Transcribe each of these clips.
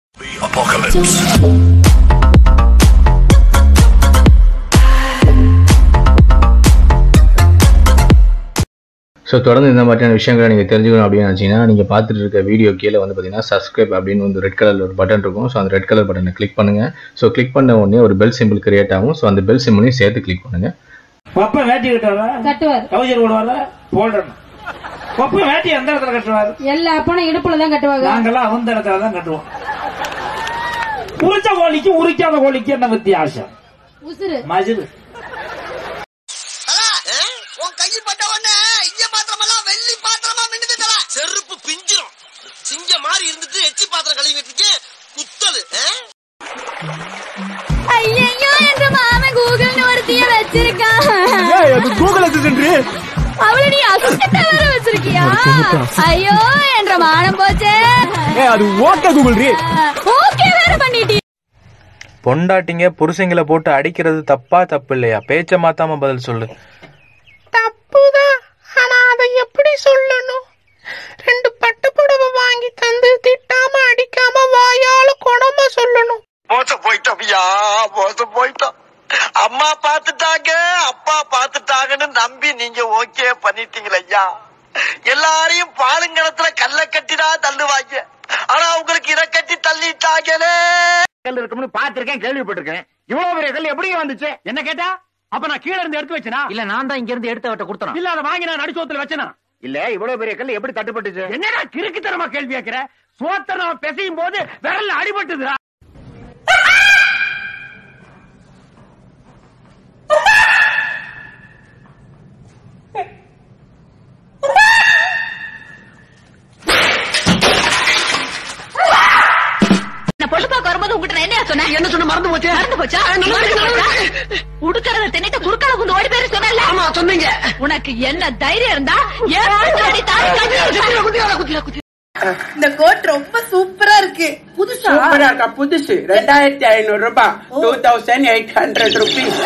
Apocalypse. So தொடர்ந்து இந்த மாதிரியான விஷயங்களை நீங்கள் தெரிஞ்சுக்கணும் அப்படின்னு நினச்சிங்கன்னா நீங்கள் பார்த்துட்டு இருக்க வீடியோ கீழே வந்து பார்த்தீங்கன்னா சப்ஸ்கிரைப் அப்படின்னு வந்து ரெட் கலர் ஒரு பட்டன் இருக்கும் ஸோ அந்த ரெட் கலர் பட்டனை கிளிக் பண்ணுங்கள் ஸோ கிளிக் பண்ண உடனே ஒரு பெல் சிம்பிள் கிரியேட் ஆகும் ஸோ அந்த பெல் சிம்பிளையும் சேர்த்து கிளிக் பண்ணுங்கள் பப்ப வேட்டி கட்டுவாரா கட்டுவார் கவுஜர் போடுவாரா போடுறேன் பப்ப வேட்டி எந்த இடத்துல கட்டுவாரு எல்லா அப்பனும் இடுப்புல தான் கட்டுவாங்க நாங்கெல்லாம் அந்த இடத்துல தான் கட்டுவோம் உரிச்ச கோழிக்கு உரிக்காத கோழிக்கு என்ன வித்தியாசம் உசுறு மஜிது உன் கையில் பட்ட உடனே இங்க பாத்திரமெல்லாம் வெள்ளி பாத்திரமா மின்னுது தல செருப்பு பிஞ்சிரும் சிங்க மாதிரி இருந்துட்டு எச்சி பாத்திரம் கழுவிட்டு இருக்கேன் குத்தலு ஐயோ என்ற மாமன் கூகுள்னு ஒருத்திய வச்சிருக்கான் கூகுள் அசிஸ்டன்ட் அவள நீ அசிஸ்டன்ட் வேற வச்சிருக்கியா ஐயோ என்ற மானம் போச்சே ஏய் அது ஓகே கூகுள் ரீ ஓகே வேற பண்ணிட்டி பொண்டாட்டிங்க புருஷங்களை போட்டு அடிக்கிறது தப்பா தப்பு இல்லையா பேச்ச மாத்தாம பதில் சொல்லு தப்புதான் ஆனா அதை எப்படி சொல்லணும் ரெண்டு பட்டு புடவை வாங்கி தந்து திட்டாம அடிக்காம வாயால குணமா சொல்லணும் மோசம் போயிட்டோம் ஐயா மோசம் போயிட்டோம் அம்மா பாத்துட்டாங்க அப்பா பாத்துட்டாங்கன்னு நம்பி நீங்க ஓகே பண்ணிட்டீங்களே ஐயா எல்லாரையும் பாலுங்கணத்துல கல்ல கட்டிதான் தள்ளுவாங்க ஆனா உங்களுக்கு இதை கட்டி தள்ளிட்டாங்களே கல் இருக்கும்னு பாத்திருக்கேன் கேள்விப்பட்டிருக்கேன் இவ்வளவு பெரிய கல் எப்படி வந்துச்சு என்ன கேட்டா அப்ப நான் கீழ இருந்து எடுத்து வச்சனா இல்ல நான் தான் இங்க இருந்து எடுத்து அவட்ட கொடுத்தேன் இல்ல அதை வாங்கி நான் நடுச்சோத்துல வச்சனா இல்ல இவ்வளவு பெரிய கல் எப்படி தட்டுப்பட்டுச்சு என்னடா கிறுக்குத்தனமா கேள்வி கேக்குற சோத்த நான் பிசையும் போது விரல்ல அடிபட்டுதுடா நான் பொழுதுபோக்கு வரும்போது உங்ககிட்ட நான் என்ன சொன்னேன் என்ன சொன்ன மறந்து போச்சு மறந்து போச்சா உடுக்கறத தின்னுட்டு குறுக்கால குந்து ஓடி பேரு சொன்னல ஆமா சொன்னீங்க உனக்கு என்ன தைரியம் இருந்தா ஏன் அடி தாடி காட்டி இந்த கோட் ரொம்ப சூப்பரா இருக்கு புதுசா சூப்பரா இருக்கா புதுசு ரெண்டாயிரத்தி ஐநூறு ரூபாய் two thousand eight hundred rupees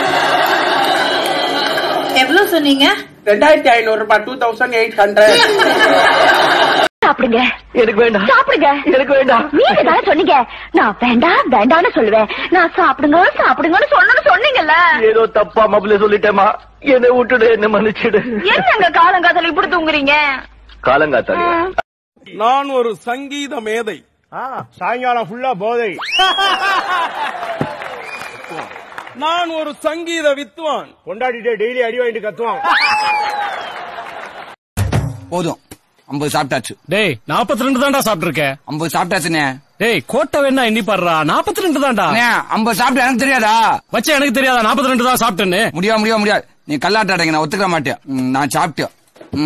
எவ்வளவு சொன்னீங்க ரெண்டாயிரத்தி ஐநூறு ரூபாய் டூ தௌசண்ட் எயிட் ஹண்ட்ரட் சாப்பிடுங்க எனக்கு வேண்டாம் சாப்பிடுங்க எனக்கு வேண்டாம் நீங்க தானே சொன்னீங்க நான் வேண்டாம் வேண்டாம்னு சொல்லுவேன் நான் சாப்பிடுங்க சாப்பிடுங்கன்னு சொல்லணும்னு சொன்னீங்கல்ல ஏதோ தப்பா மபுல சொல்லிட்டேமா என்னை விட்டுடு என்ன மன்னிச்சிடு என்னங்க காலங்காதல இப்படி தூங்குறீங்க காலங்காத்தாலே நான் ஒரு சங்கீத மேதை சாயங்காலம் ஃபுல்லா போதை நான் ஒரு சங்கீத வித்வான் கொண்டாடிட்டு டெய்லி அடி வாங்கிட்டு கத்துவான் போதும் ஐம்பது சாப்பிட்டாச்சு டேய் நாற்பத்தி ரெண்டு தான்டா சாப்பிட்டு இருக்கேன் ஐம்பது சாப்பிட்டாச்சுனே டேய் கோட்டை வேணா எண்ணி பாடுறா நாற்பத்தி ரெண்டு தான்டா ஐம்பது சாப்பிட்டு எனக்கு தெரியாதா வச்ச எனக்கு தெரியாதா நாற்பத்தி ரெண்டு தான் சாப்பிட்டேன்னு முடியாது முடியாது முடியாது நீ கல்லாட்டாடங்க நான் ஒத்துக்க மாட்டேன் ம், நான் சாப்பிட்டேன்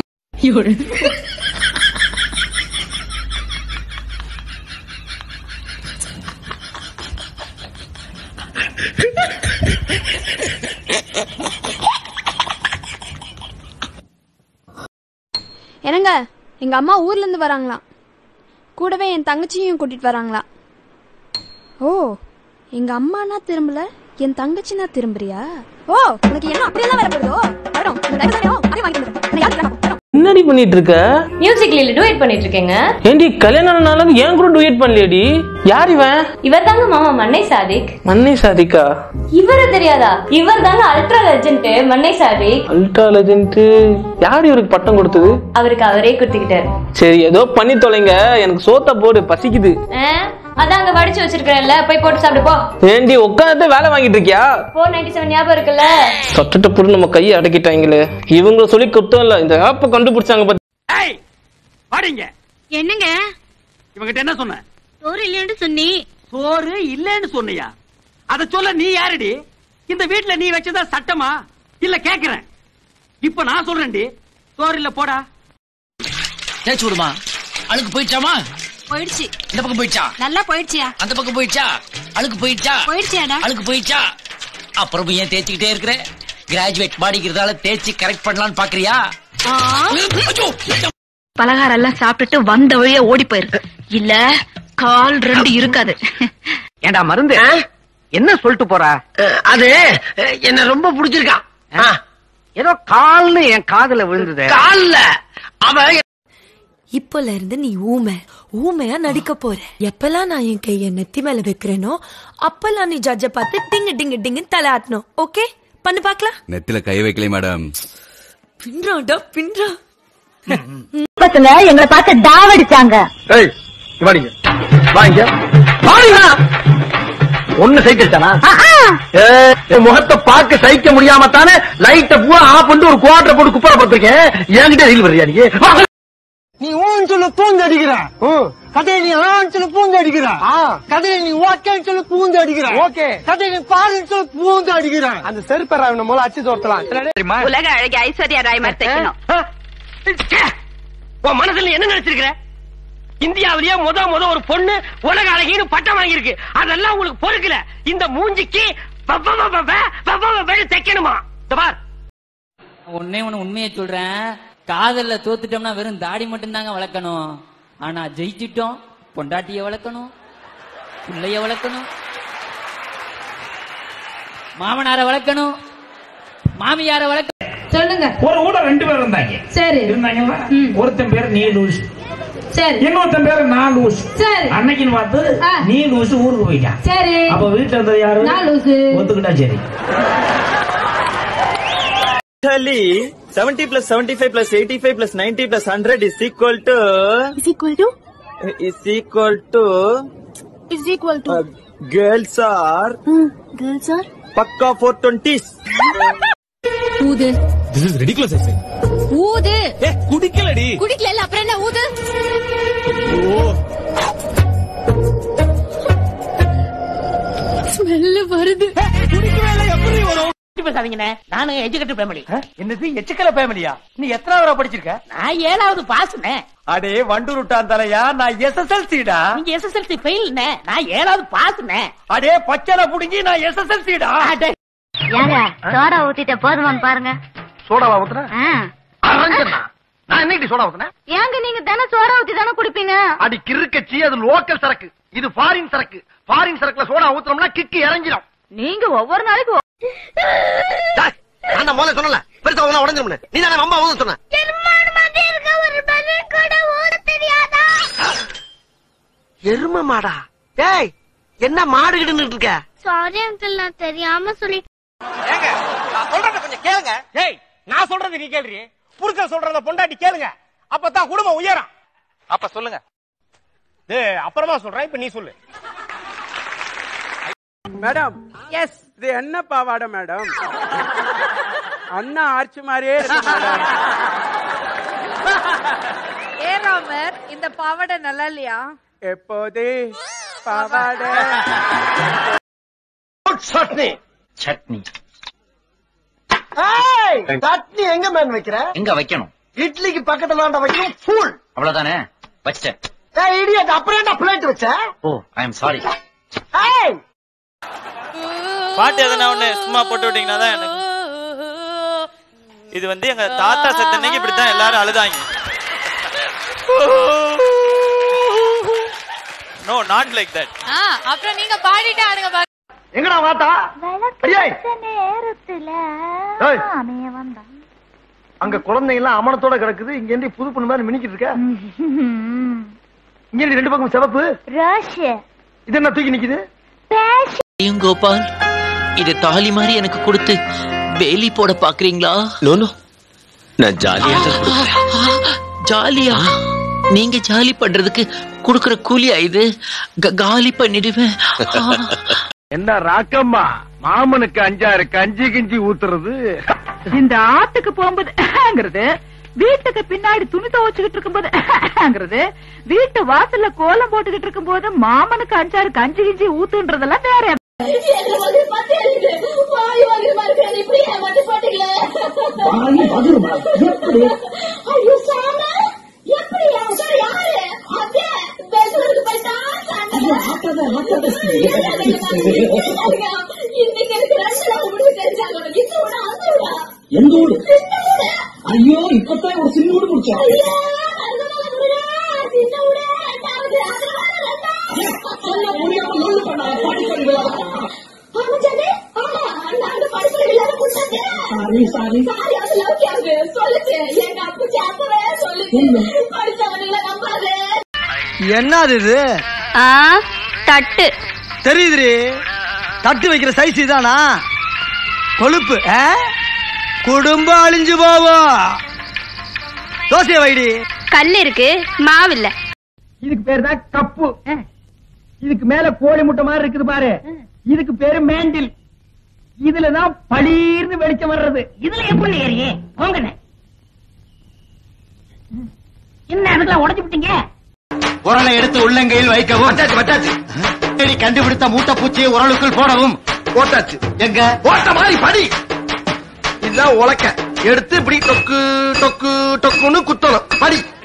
என்னங்க எங்க அம்மா ஊர்ல இருந்து வராங்களாம் கூடவே என் தங்கச்சியும் கூட்டிட்டு வராங்களாம் ஓ எங்க அம்மானா திரும்பல என் தங்கச்சினா திரும்புறியா ஓ உனக்கு என்ன அப்படியெல்லாம் வர போகுதோ வரும் இந்த தயவு செய்யணும் அதே வாங்கி கொடுத்துரு. நான் யாருக்கு வேணாம் வரும். என்னடி பண்ணிட்டு இருக்க மியூசிக்ல டூயட் பண்ணிட்டு இருக்கேங்க ஏண்டி கல்யாணம் ஆனாலும் ஏன் கூட டுயட் பண்ணலையடி யார் இவன் இவர் தாங்க மாமா மன்னை சாதிக் மன்னி சாதிக்கா இவரு தெரியாதா இவர் தாங்க ultra legend Mannai Sadiq ultra legend யார் இவருக்கு பட்டம் கொடுத்தது அவருக்கு அவரே குடுத்துக்கிட்டாரு சரி ஏதோ பண்ணி தொலைங்க எனக்கு சோத்த போடு பசிக்குது அதான் அங்க வடிச்சு வச்சிருக்கிறேன்ல போய் போட்டு சாப்பிடு போ ஏண்டி உட்காந்து வேலை வாங்கிட்டு இருக்கியா போர் நைன்டி செவன் ஞாபகம் இருக்குல்ல தொட்டுட்டு புடு நம்ம கையை அடக்கிட்டாங்களே இவங்க சொல்லி குத்தம் இல்ல இந்த ஆப்ப கண்டுபிடிச்சாங்க பாத்தி ஏய் வாடிங்க என்னங்க இவங்கிட்ட என்ன சொன்ன சோறு இல்லைன்னு சொன்னி சோறு இல்லன்னு சொன்னியா அத சொல்ல நீ யாருடி இந்த வீட்ல நீ வச்சதா சட்டமா இல்ல கேக்குறேன் இப்ப நான் சொல்றேன்டி சோறு இல்ல போடா தேய்ச்சி விடுமா அழுக்கு போயிடுச்சாமா போயிடுச்சு இந்த பக்கம் போயிடுச்சா நல்லா போயிடுச்சியா அந்த பக்கம் போயிடுச்சா அழுக்கு போயிடுச்சா போயிடுச்சியாடா அழுக்கு போயிடுச்சா அப்புறம் ஏன் தேய்ச்சிக்கிட்டே இருக்கிற கிராஜுவேட் பாடிக்கிறதால தேய்ச்சி கரெக்ட் பண்ணலாம்னு பாக்குறியா ஐயோ! பலகாரம் எல்லாம் சாப்பிட்டுட்டு வந்த வழியா ஓடி போயிரு இல்ல கால் ரெண்டு இருக்காது ஏண்டா மருந்து என்ன சொல்லிட்டு போற அது என்ன ரொம்ப பிடிச்சிருக்கான் ஏதோ கால்னு என் காதுல விழுந்தது கால்ல அவன் இப்போல இருந்து நீ ஊமை ஊமையா நடிக்க போற எப்பெல்லாம் நான் என் கைய நெத்தி மேல வைக்கிறேனோ அப்பெல்லாம் நீ ஜட்ஜ பார்த்து டிங்கு டிங்கு டிங்கு தலை ஆட்டணும் ஓகே பண்ணு பாக்கலாம் நெத்தில கை வைக்கல மேடம் பின்றாடா பின்றா பசங்க எங்களை பார்த்து டாவடிச்சாங்க ஏய் வாடிங்க வாங்க வாடிங்க ஒண்ணு சைக்கிள்தானா என் முகத்தை பார்க்க சகிக்க முடியாம தானே லைட்ட பூரா ஆஃப் பண்ணிட்டு ஒரு குவார்டர் போட்டு குப்பரை போட்டிருக்கேன் என்கிட்ட ரீல் வர்றியா நீ நீ ஊன்னு சொல்லு பூந்து அடிக்கிற கதையை நீ ஆன்னு சொல்லு பூந்து அடிக்கிற கதையை நீ ஓகேன்னு சொல்லு பூந்து அடிக்கிற ஓகே கதையை நீ பாருன்னு சொல்லு பூந்து அடிக்கிற அந்த செருப்பை மூலம் அச்சு தோர்த்தலாம் உலக அழகி ஐஸ்வர்யா ராய் மாதிரி தைக்கணும் உன் மனசுல என்ன நினைச்சிருக்கிற இந்தியாவிலேயே முத முத ஒரு பொண்ணு உலக அழகின்னு பட்டம் வாங்கியிருக்கு அதெல்லாம் உங்களுக்கு பொறுக்கல இந்த மூஞ்சிக்கு வவ்வ வவ்வ வ, வவ்வ வவ்வன்னு தைக்கணுமா இந்த பார் ஒன்னே ஒண்ணு உண்மையை சொல்றேன் காதல்ல தோத்துட்டோம்னா வெறும் தாடி மட்டும் தாங்க வளர்க்கணும் ஆனா ஜெயிச்சிட்டோம் பொண்டாட்டிய வளர்க்கணும் பிள்ளைய வளர்க்கணும் மாமனார வளர்க்கணும் மாமியார வளர்க்கணும் சொல்லுங்க ஒரு கூட ரெண்டு பேர் இருந்தாங்க சரி இருந்தாங்கல்ல ஒருத்தன் பேரு நீ லூஸ் சரி இன்னொருத்தன் பேரு நான் லூஸ் சரி அன்னைக்குன்னு பார்த்து நீ லூஸ் ஊருக்கு போயிட்டான் சரி அப்ப வீட்டுல இருந்தது யாரு நான் லூசு. ஒத்துக்கிட்டா சரி Italy, 70 plus 75 plus 85 plus 90 plus 100 is equal to... Is equal to? Is equal to... Is equal to? Uh, girls are... girls are? Pakka 420s. ஊது This is ridiculous, I say. ஊது குடிக்கலடி குடிக்கல அப்புறம் என்ன ஊது ஸ்மெல் வருது பேசாதீங்கண்ணே நானும் எஜுகேட்டட் ஃபேமிலி என்னது எச்சுக்கல ஃபேமிலியா நீ எத்தனை வரை படிச்சிருக்க நான் ஏழாவது பாஸ்ண்ணே அடே வண்டூருட்டான் தலையா நான் எஸ்எஸ்எல்சிடா நீங்க எஸ்எஸ்எல்சி ஃபெயில்ண்ணே நான் ஏழாவது பாஸ்ண்ணே அடே பச்சனை புடுங்கி நான் எஸ்எஸ்எல்சிடா ஏங்க சோடா ஊத்திட்ட போதுமான்னு பாருங்க சோடாவா ஊத்துறேன் அரஞ்சனா நான் என்னைக்கு சோடா ஊத்துனேன் ஏங்க நீங்க தானே சோடா ஊத்தி தானே குடிப்பீங்க அடி கிறுக்கச்சி அது லோக்கல் சரக்கு இது ஃபாரின் சரக்கு ஃபாரின் சரக்குல சோடா ஊத்துறோம்னா கிக்கு இறங்கிடும் நீங்க ஒவ்வொரு நாளைக்கு நான் முதல்ல சொன்னல பெருசா ஒண்ணா உடஞ்சிரும் நீ தானே அம்மா ஊத சொன்ன எரும மாடா டேய் என்ன மாடு கிட்டு இருக்க சாரி அங்கிள் நான் தெரியாம சொல்லி நான் சொல்றத கொஞ்சம் கேளுங்க ஏய் நான் சொல்றது நீ கேளுறி புருஷன் சொல்றத பொண்டாட்டி கேளுங்க அப்பதான் குடும்பம் உயரும் அப்ப சொல்லுங்க டேய் அப்புறமா சொல்றேன் இப்ப நீ சொல்லு மேடம் எஸ் இது என்ன பாவாடை மேடம் அண்ணா ஆர்ச்சி மாதிரியே இருக்கு மேடம் ஏ ராமர் இந்த பாவாடை நல்லா இல்லையா எப்போது பாவாடை சட்னி சட்னி ஏய் சட்னி எங்க மேன் வைக்கிற எங்க வைக்கணும் இட்லிக்கு பக்கத்துல தான்டா வைக்கணும் ஃபுல் அவ்வளவுதானே வச்சிட்டேன் ஏய் இடியட் அப்புறம் என்ன பிளேட் வச்ச ஓ ஐ எம் சாரி ஏய் பாட்டு எதனா ஒண்ணு சும்மா போட்டு விட்டீங்கன்னா தான் எனக்கு இது வந்து எங்க தாத்தா செத்தன்னைக்கு இப்படித்தான் எல்லாரும் அழுதாங்க நோ நாட் லைக் தட் அப்புறம் நீங்க பாடிட்டு ஆடுங்க பாக்க எங்கடா வாத்தா ஐயே நேரத்துல ஏய். அங்க குழந்தைங்க எல்லாம் அமனத்தோட கிடக்குது இங்க இருந்து புது பொண்ணு மாதிரி மினிக்கிட்டு இருக்க இங்க இருந்து ரெண்டு பக்கம் சிவப்பு ரஷ் இது என்ன தூக்கி நிக்குது ஐயும் கோபால் இது தாலி மாதிரி எனக்கு கொடுத்து வேலி போட பாக்குறீங்களா நோ நான் ஜாலியா தான் கொடுப்பேன். ஜாலியா நீங்க ஜாலி பண்றதுக்கு குடுக்கற கூலியா இது க- காலி பண்ணிடுவேன் என்ன ராக்கம்மா மாமனுக்கு அஞ்சாறு கஞ்சி கிஞ்சி ஊத்துறது இந்த ஆத்துக்கு போகும்போது வீட்டுக்கு பின்னாடி துணி துவச்சுக்கிட்டு இருக்கும்போது வீட்டு வாசல்ல கோலம் போட்டுக்கிட்டு இருக்கும்போது மாமனுக்கு அஞ்சாறு கஞ்சி கிஞ்சி ஊத்துன்றதெல்லாம் வேற எந்த ஊரு ஐயோ இப்பதான் ஒரு சின்ன ஊடு முடிச்சா சாரி சாரி சொல்லுச்சு எங்க அப்பு சாப்பிட சொல்லு படிச்சவன் என்னது இது ஆ தட்டு தெரியுதுரி தட்டு வைக்கிற சைஸ் இதானா கொழுப்பு ஆ? குடும்பம் அழிஞ்சு போவோம் தோசையை வைடி கல் இருக்கு மாவில்ல இதுக்கு பேரு தான் கப்பு இதுக்கு மேல கோழி முட்டை மாதிரி இருக்குது பாரு இதுக்கு பேரு மேண்டில் இதுலதான் பளீர்னு வெளிச்சம் வர்றது இதுல எப்படி ஏறியே போங்கண்ணே என்ன அதுக்கெல்லாம் உடைச்சு விட்டீங்க உரலை எடுத்து உள்ளங்கையில் வைக்கவும் தேடி கண்டுபிடித்த மூட்டைப்பூச்சியை உரலுக்குள் போடவும் போட்டாச்சு எங்க போட்ட மாதிரி படி இதுதான் உலக்க எடுத்து இப்படி டொக்கு டொக்கு டொக்குன்னு குத்தணும் படி